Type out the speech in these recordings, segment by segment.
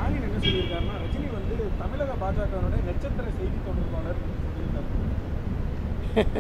ஸ்டாலின் என்ன சொல்லியிருக்காருன்னா ரஜினி வந்து தமிழக பாஜகவினுடைய நட்சத்திர செய்தி தொடர்பாளர் சொல்லியிருக்காரு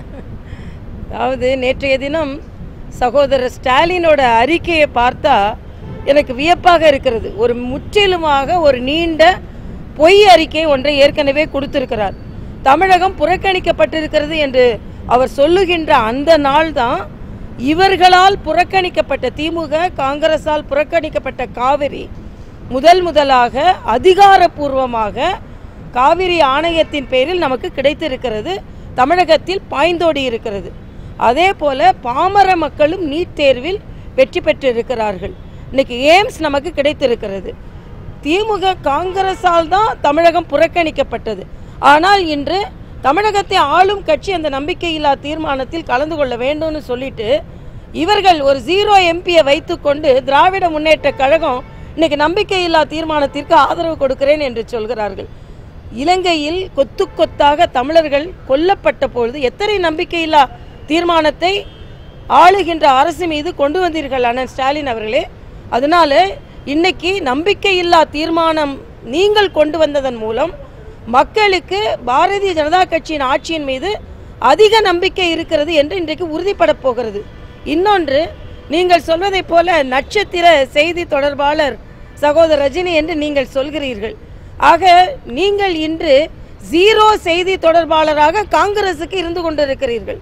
அதாவது நேற்றைய தினம் சகோதரர் ஸ்டாலினோட அறிக்கையை பார்த்தா எனக்கு வியப்பாக இருக்கிறது ஒரு முற்றிலுமாக ஒரு நீண்ட பொய் அறிக்கை ஒன்றை ஏற்கனவே கொடுத்திருக்கிறார் தமிழகம் புறக்கணிக்கப்பட்டிருக்கிறது என்று அவர் சொல்லுகின்ற அந்த நாள்தான் இவர்களால் புறக்கணிக்கப்பட்ட திமுக காங்கிரஸால் புறக்கணிக்கப்பட்ட காவிரி முதல் முதலாக அதிகாரப்பூர்வமாக காவிரி ஆணையத்தின் பேரில் நமக்கு கிடைத்திருக்கிறது தமிழகத்தில் பாய்ந்தோடி இருக்கிறது அதே போல பாமர மக்களும் நீட் தேர்வில் வெற்றி பெற்றிருக்கிறார்கள் இன்னைக்கு எய்ம்ஸ் நமக்கு கிடைத்திருக்கிறது திமுக காங்கிரஸால் தான் தமிழகம் புறக்கணிக்கப்பட்டது ஆனால் இன்று தமிழகத்தை ஆளும் கட்சி அந்த நம்பிக்கையில்லா தீர்மானத்தில் கலந்து கொள்ள வேண்டும்னு சொல்லிட்டு இவர்கள் ஒரு ஜீரோ எம்பியை வைத்துக்கொண்டு திராவிட முன்னேற்ற கழகம் இன்னைக்கு நம்பிக்கையில்லா தீர்மானத்திற்கு ஆதரவு கொடுக்கிறேன் என்று சொல்கிறார்கள் இலங்கையில் கொத்து கொத்தாக தமிழர்கள் கொல்லப்பட்ட பொழுது எத்தனை நம்பிக்கையில்லா தீர்மானத்தை ஆளுகின்ற அரசு மீது கொண்டு வந்தீர்கள் அண்ணன் ஸ்டாலின் அவர்களே அதனால இன்னைக்கு நம்பிக்கையில்லா தீர்மானம் நீங்கள் கொண்டு வந்ததன் மூலம் மக்களுக்கு பாரதிய ஜனதா கட்சியின் ஆட்சியின் மீது அதிக நம்பிக்கை இருக்கிறது என்று இன்றைக்கு உறுதிப்பட போகிறது இன்னொன்று நீங்கள் சொல்வதைப் போல நட்சத்திர செய்தி தொடர்பாளர் சகோதரர் ரஜினி என்று நீங்கள் சொல்கிறீர்கள் ஆக நீங்கள் இன்று ஜீரோ செய்தி தொடர்பாளராக காங்கிரசுக்கு இருந்து கொண்டிருக்கிறீர்கள்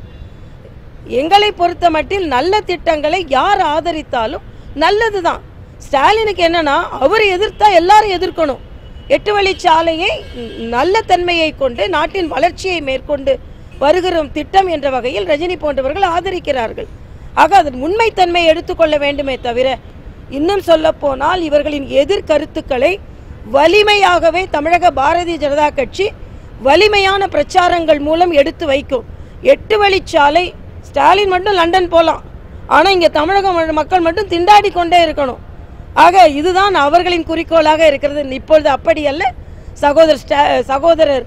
எங்களை பொறுத்த மட்டில் நல்ல திட்டங்களை யார் ஆதரித்தாலும் நல்லதுதான் ஸ்டாலினுக்கு என்னன்னா அவர் எதிர்த்தா எல்லாரும் எதிர்க்கணும் எட்டு வழிச்சாலையை நல்ல தன்மையை கொண்டு நாட்டின் வளர்ச்சியை மேற்கொண்டு வருகிற திட்டம் என்ற வகையில் ரஜினி போன்றவர்கள் ஆதரிக்கிறார்கள் ஆக அதன் உண்மைத்தன்மையை எடுத்துக்கொள்ள வேண்டுமே தவிர இன்னும் சொல்ல போனால் இவர்களின் எதிர்கருத்துக்களை வலிமையாகவே தமிழக பாரதிய ஜனதா கட்சி வலிமையான பிரச்சாரங்கள் மூலம் எடுத்து வைக்கும் எட்டு வழிச்சாலை ஸ்டாலின் மட்டும் லண்டன் போகலாம் ஆனால் இங்கே தமிழக ம- மக்கள் மட்டும் திண்டாடி கொண்டே இருக்கணும் ஆக இதுதான் அவர்களின் குறிக்கோளாக இருக்கிறது இப்பொழுது அப்படி அல்ல சகோதரர் ஸ்டா சகோதரர்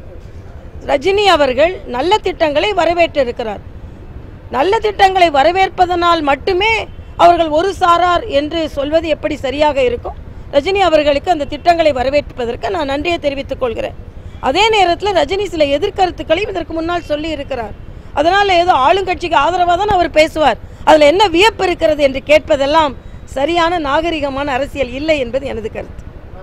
ரஜினி அவர்கள் நல்ல திட்டங்களை வரவேற்றிருக்கிறார் நல்ல திட்டங்களை வரவேற்பதனால் மட்டுமே அவர்கள் ஒரு சாரார் என்று சொல்வது எப்படி சரியாக இருக்கும் ரஜினி அவர்களுக்கு அந்த திட்டங்களை வரவேற்பதற்கு நான் நன்றியை தெரிவித்துக் கொள்கிறேன் அதே நேரத்தில் ரஜினி சில எதிர்கருத்துக்களையும் இதற்கு முன்னால் சொல்லி இருக்கிறார் அதனால ஏதோ ஆளுங்கட்சிக்கு ஆதரவாக தான் அவர் பேசுவார் அதில் என்ன வியப்பு இருக்கிறது என்று கேட்பதெல்லாம் சரியான நாகரிகமான அரசியல் இல்லை என்பது எனது கருத்து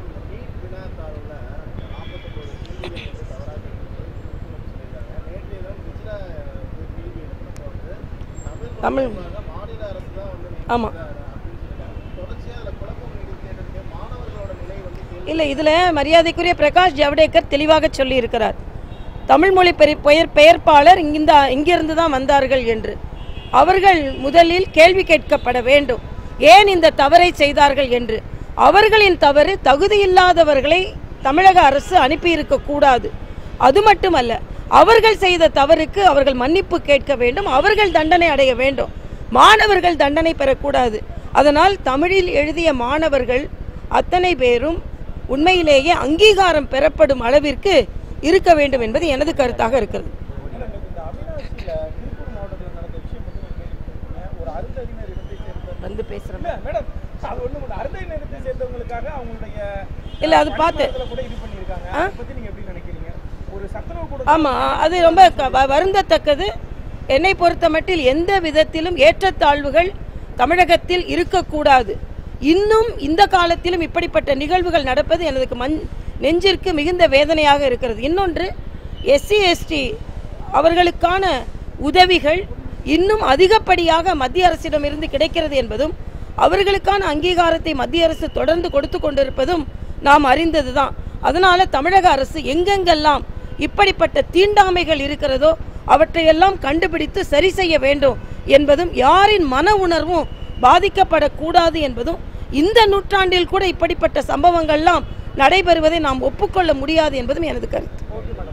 தமிழ் ஆமாம் இல்லை இதில் மரியாதைக்குரிய பிரகாஷ் ஜவடேகர் தெளிவாக சொல்லி இருக்கிறார் தமிழ் மொழி பெரி பெயர் பெயர்ப்பாளர் இந்த இங்கிருந்து தான் வந்தார்கள் என்று அவர்கள் முதலில் கேள்வி கேட்கப்பட வேண்டும் ஏன் இந்த தவறை செய்தார்கள் என்று அவர்களின் தவறு தகுதியில்லாதவர்களை தமிழக அரசு அனுப்பியிருக்க கூடாது அது மட்டுமல்ல அவர்கள் செய்த தவறுக்கு அவர்கள் மன்னிப்பு கேட்க வேண்டும் அவர்கள் தண்டனை அடைய வேண்டும் மாணவர்கள் தண்டனை பெறக்கூடாது அதனால் தமிழில் எழுதிய மாணவர்கள் அத்தனை பேரும் உண்மையிலேயே அங்கீகாரம் பெறப்படும் அளவிற்கு இருக்க வேண்டும் என்பது எனது கருத்தாக இருக்கிறது மேடம், இந்த அவினாசியில திருப்பூர் மாவட்டத்தில் நடந்த விஷயம் மட்டும் நான் கேள்விப்பட்டிருக்கேன். ஒரு அருந்ததியினர் இனத்தை சேர்ந்த வந்து பேசுகிறேன் இல்ல மேடம் அது ஒண்ணு மட்டும் அருந்ததியினர் இனத்தை சேர்ந்தவங்களுக்காக அவங்களுடைய இல்ல, அது பார்த்தேன். பணிமனைகளை கூட இது பண்ணியிருக்காங்க அதை பத்தி நீங்க எப்படி நினைக்கிறீங்க ஒரு சத்துணவு கூட ஆமாம் அது ரொம்ப க- வ- வருந்தத்தக்கது என்னை பொறுத்த மட்டில் எந்த விதத்திலும் ஏற்றத்தாழ்வுகள் தமிழகத்தில் இருக்கக்கூடாது இன்னும் இந்த காலத்திலும் இப்படிப்பட்ட நிகழ்வுகள் நடப்பது எனக்கு மண் நெஞ்சிற்கு மிகுந்த வேதனையாக இருக்கிறது இன்னொன்று எஸ்சி எஸ்டி அவர்களுக்கான உதவிகள் இன்னும் அதிகப்படியாக மத்திய அரசிடமிருந்து கிடைக்கிறது என்பதும் அவர்களுக்கான அங்கீகாரத்தை மத்திய அரசு தொடர்ந்து கொடுத்து கொண்டிருப்பதும் நாம் அறிந்ததுதான் அதனால தமிழக அரசு எங்கெங்கெல்லாம் இப்படிப்பட்ட தீண்டாமைகள் இருக்கிறதோ அவற்றையெல்லாம் கண்டுபிடித்து சரி செய்ய வேண்டும் என்பதும் யாரின் மன உணர்வும் பாதிக்கப்படக்கூடாது என்பதும் இந்த நூற்றாண்டில் கூட இப்படிப்பட்ட சம்பவங்கள்லாம் நடைபெறுவதை நாம் ஒப்புக்கொள்ள முடியாது என்பதும் எனது கருத்து ஓகே மேடம்